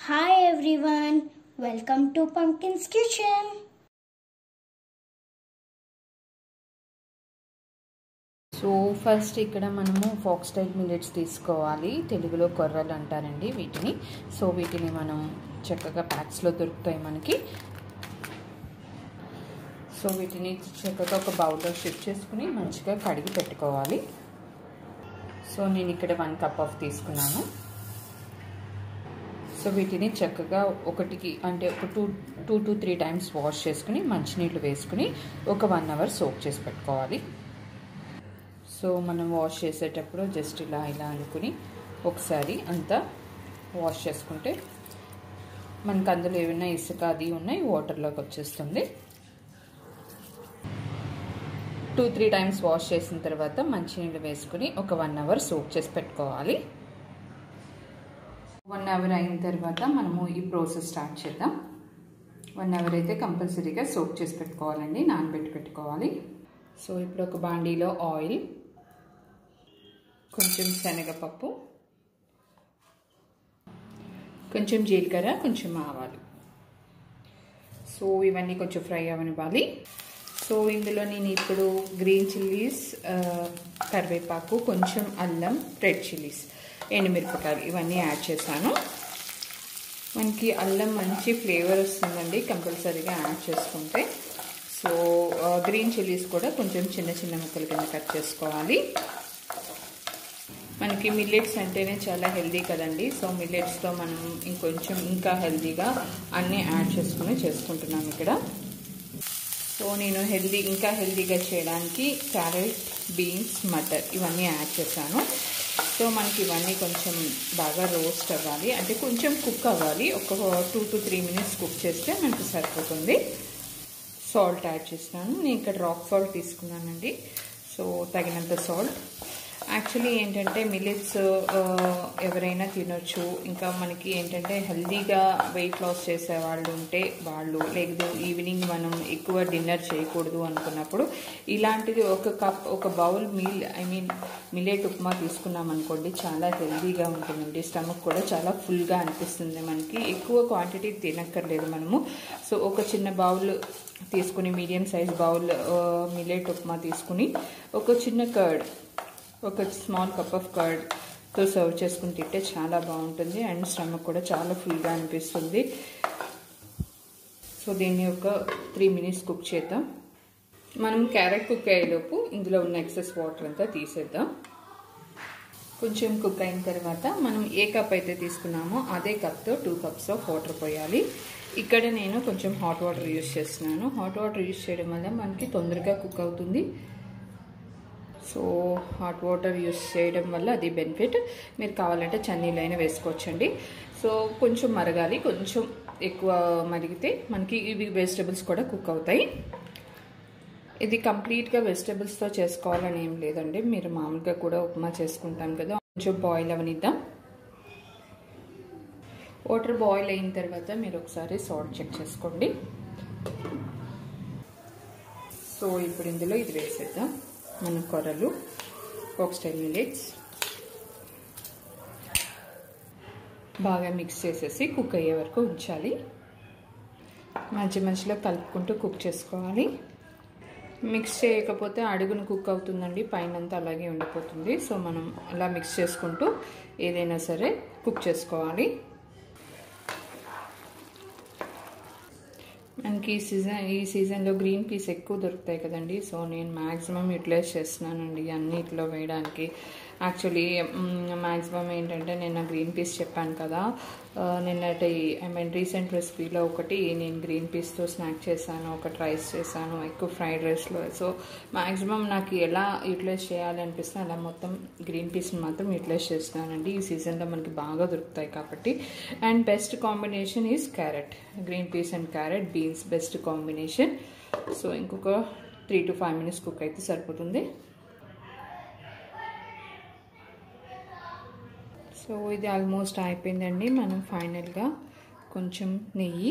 Hi everyone, welcome to Pumpkin's Kitchen. So first ఇక్కడ మనము folk foxtail millets తీసుకోవాలి తెలుగులో కొర్రలు అంటారండి వీటిని సో వీటిని మనం చక్కగా ప్యాక్స్లో దొరుకుతాయి మనకి సో వీటిని చక్కగా ఒక బౌల్లో షిఫ్ట్ చేసుకుని మంచిగా కడిగి పెట్టుకోవాలి సో నేను ఇక్కడ వన్ కప్ ఆఫ్ తీసుకున్నాను సో వీటిని చక్కగా ఒకటికి అంటే ఒక two two to three times wash చేసుకుని మంచినీళ్ళు వేసుకుని ఒక వన్ అవర్ సోక్ చేసి పెట్టుకోవాలి సో మనం వాష్ చేసేటప్పుడు జస్ట్ ఇలా ఇలా అనుకుని ఒకసారి అంతా వాష్ చేసుకుంటే మనకు అందులో ఏమైనా ఇసుక అది ఉన్నాయి వాటర్లోకి వచ్చేస్తుంది టూ త్రీ టైమ్స్ వాష్ చేసిన తర్వాత మంచినీళ్ళు వేసుకుని ఒక వన్ అవర్ సోక్ చేసి పెట్టుకోవాలి వన్ అవర్ అయిన తర్వాత మనము ఈ ప్రాసెస్ స్టార్ట్ చేద్దాం వన్ అవర్ అయితే కంపల్సరీగా సోక్ చేసి పెట్టుకోవాలండి నానబెట్టి పెట్టుకోవాలి సో ఇప్పుడు ఒక బాండీలో ఆయిల్ కొంచెం శనగపప్పు కొంచెం జీలకర్ర కొంచెం ఆవాలు సో ఇవన్నీ కొంచెం ఫ్రై అవనివ్వాలి సో ఇందులో నేను ఇప్పుడు గ్రీన్ చిల్లీస్ కరివేపాకు కొంచెం అల్లం రెడ్ చిల్లీస్ ఎండుమిరపకాయలు ఇవన్నీ యాడ్ చేశాను మనకి అల్లం మంచి ఫ్లేవర్ వస్తుందండి కంపల్సరీగా యాడ్ చేసుకుంటే సో గ్రీన్ చిల్లీస్ కూడా కొంచెం చిన్న చిన్న ముక్కల కింద కట్ చేసుకోవాలి మనకి మిల్లెట్స్ అంటేనే చాలా హెల్దీ కదండి సో మిల్లెట్స్తో మనం ఇంకొంచెం ఇంకా హెల్దీగా అన్నీ యాడ్ చేసుకుని చేసుకుంటున్నాం ఇక్కడ సో నేను హెల్దీ ఇంకా హెల్దీగా చేయడానికి క్యారెట్ బీన్స్ మటర్ ఇవన్నీ యాడ్ చేశాను సో మనకి ఇవన్నీ కొంచెం బాగా రోస్ట్ అవ్వాలి అంటే కొంచెం కుక్ అవ్వాలి ఒక two to three minutes cook చేస్తే మనకి సరిపోతుంది సాల్ట్ యాడ్ చేసినాను నేను ఇక్కడ రాక్ సాల్ట్ తీసుకున్నానండి సో తగినంత సాల్ట్ యాక్చువల్లీ ఏంటంటే మిల్లెట్స్ ఎవరైనా తినొచ్చు ఇంకా మనకి ఏంటంటే హెల్దీగా వెయిట్ లాస్ చేసే వాళ్ళు ఉంటే వాళ్ళు లేదు ఈవినింగ్ మనం ఎక్కువ డిన్నర్ చేయకూడదు అనుకున్నప్పుడు ఇలాంటిది ఒక కప్ ఒక bowl meal I mean millet upma తీసుకున్నాం అనుకోండి చాలా హెల్దీగా ఉంటుందండి స్టమక్ కూడా చాలా ఫుల్గా అనిపిస్తుంది మనకి ఎక్కువ క్వాంటిటీ తినక్కర్లేదు మనము సో ఒక చిన్న బౌల్ తీసుకుని medium size bowl millet upma తీసుకుని ఒక చిన్న కర్డ్ ఒక స్మాల్ కప్ ఆఫ్ కర్డ్తో సర్వ్ చేసుకుని తింటే చాలా బాగుంటుంది అండ్ స్టమక్ కూడా చాలా ఫుల్గా అనిపిస్తుంది సో దీన్ని ఒక త్రీ మినిట్స్ కుక్ చేద్దాం మనం క్యారెట్ కుక్ అయ్యేలోపు ఇందులో ఉన్న ఎక్సెస్ వాటర్ అంతా తీసేద్దాం కొంచెం కుక్ అయిన తర్వాత మనం ఏ కప్ అయితే తీసుకున్నామో అదే కప్తో టూ కప్స్ ఆఫ్ వాటర్ పోయాలి ఇక్కడ నేను కొంచెం హాట్ వాటర్ యూస్ చేస్తున్నాను హాట్ వాటర్ యూస్ చేయడం వల్ల మనకి తొందరగా కుక్ అవుతుంది సో హాట్ వాటర్ యూస్ చేయడం వల్ల అది బెనిఫిట్ మీరు కావాలంటే చన్నీళ్ళైనా వేసుకోవచ్చండి సో కొంచెం మరగాలి కొంచెం ఎక్కువ మరిగితే మనకి ఇవి వెజిటబుల్స్ కూడా కుక్ అవుతాయి ఇది కంప్లీట్గా వెజిటబుల్స్తో చేసుకోవాలని ఏం లేదండి మీరు మామూలుగా కూడా ఉప్మా చేసుకుంటాం కదా కొంచెం బాయిల్ అవనిద్దాం వాటర్ బాయిల్ అయిన తర్వాత మీరు ఒకసారి సాల్ట్ చెక్ చేసుకోండి సో ఇప్పుడు ఇందులో ఇది వేసేద్దాం మన కొర్రలు ఫోక్ స్టైల్ మిల్లెట్స్ బాగా మిక్స్ చేసేసి కుక్ అయ్యే వరకు ఉంచాలి మధ్య మధ్యలో కలుపుకుంటూ కుక్ చేసుకోవాలి మిక్స్ చేయకపోతే అడుగును కుక్ అవుతుందండి పైనంతా అలాగే ఉండిపోతుంది సో మనం అలా మిక్స్ చేసుకుంటూ ఏదైనా సరే కుక్ చేసుకోవాలి మనకి ఈ సీజన్ ఈ సీజన్లో గ్రీన్ పీస్ ఎక్కువ దొరుకుతాయి కదండి సో నేను మ్యాక్సిమం యూటిలైజ్ చేస్తున్నానండి అన్నిట్లో వేయడానికి యాక్చువల్లీ మ్యాక్సిమం ఏంటంటే నేను గ్రీన్ పీస్ చెప్పాను కదా నిన్నటి ఐ మీన్ రీసెంట్ రెసిపీలో ఒకటి నేను గ్రీన్ పీస్తో స్నాక్ చేశాను ఒకటి రైస్ చేశాను ఎక్కువ ఫ్రైడ్ రైస్లో సో మ్యాక్సిమం నాకు ఎలా యూటిలైజ్ చేయాలి అనిపిస్తే అలా మొత్తం గ్రీన్ పీస్ని మాత్రం యూటిలైజ్ చేస్తున్నానండి ఈ సీజన్లో మనకి బాగా దొరుకుతాయి కాబట్టి and best combination is carrot green peas and carrot beans best combination so ఇంకొక three to five minutes cook అయితే సరిపోతుంది సో ఇది ఆల్మోస్ట్ అయిపోయిందండి మనం ఫైనల్గా కొంచెం నెయ్యి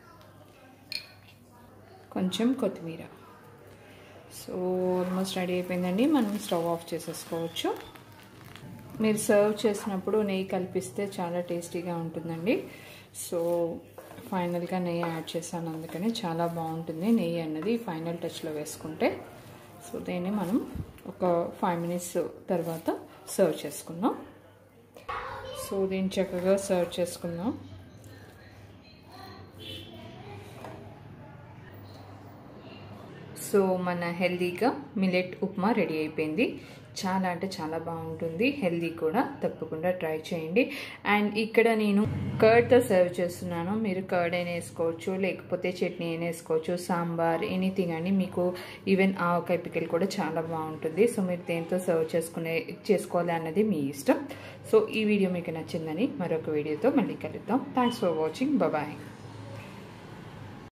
కొంచెం కొత్తిమీర సో ఆల్మోస్ట్ రెడీ అయిపోయిందండి మనం స్టవ్ ఆఫ్ చేసేసుకోవచ్చు మీరు సర్వ్ చేసినప్పుడు నెయ్యి కల్పిస్తే చాలా టేస్టీగా ఉంటుందండి సో ఫైనల్గా నెయ్యి యాడ్ చేశాను అందుకని చాలా బాగుంటుంది నెయ్యి అన్నది ఫైనల్ టచ్లో వేసుకుంటే సో దీన్ని మనం ఒక ఫైవ్ మినిట్స్ తర్వాత సర్వ్ చేసుకుందాం సో దీన్ని చక్కగా సర్వ్ చేసుకుందాం సో మన హెల్దీగా మిలెట్ ఉప్మా రెడీ అయిపోయింది చాలా అంటే చాలా బాగుంటుంది హెల్దీ కూడా తప్పకుండా ట్రై చేయండి అండ్ ఇక్కడ నేను కర్డ్తో సర్వ్ చేస్తున్నాను మీరు కర్డ్ అయినా వేసుకోవచ్చు లేకపోతే చట్నీ అయినా వేసుకోవచ్చు సాంబార్ ఎనీథింగ్ అని మీకు ఈవెన్ ఆవకాయ పికిల్ కూడా చాలా బాగుంటుంది సో మీరు దేంతో సర్వ్ చేసుకునే చేసుకోవాలి అన్నది మీ ఇష్టం సో ఈ వీడియో మీకు నచ్చిందని మరొక వీడియోతో మళ్ళీ కలుద్దాం థ్యాంక్స్ ఫర్ వాచింగ్ బాయ్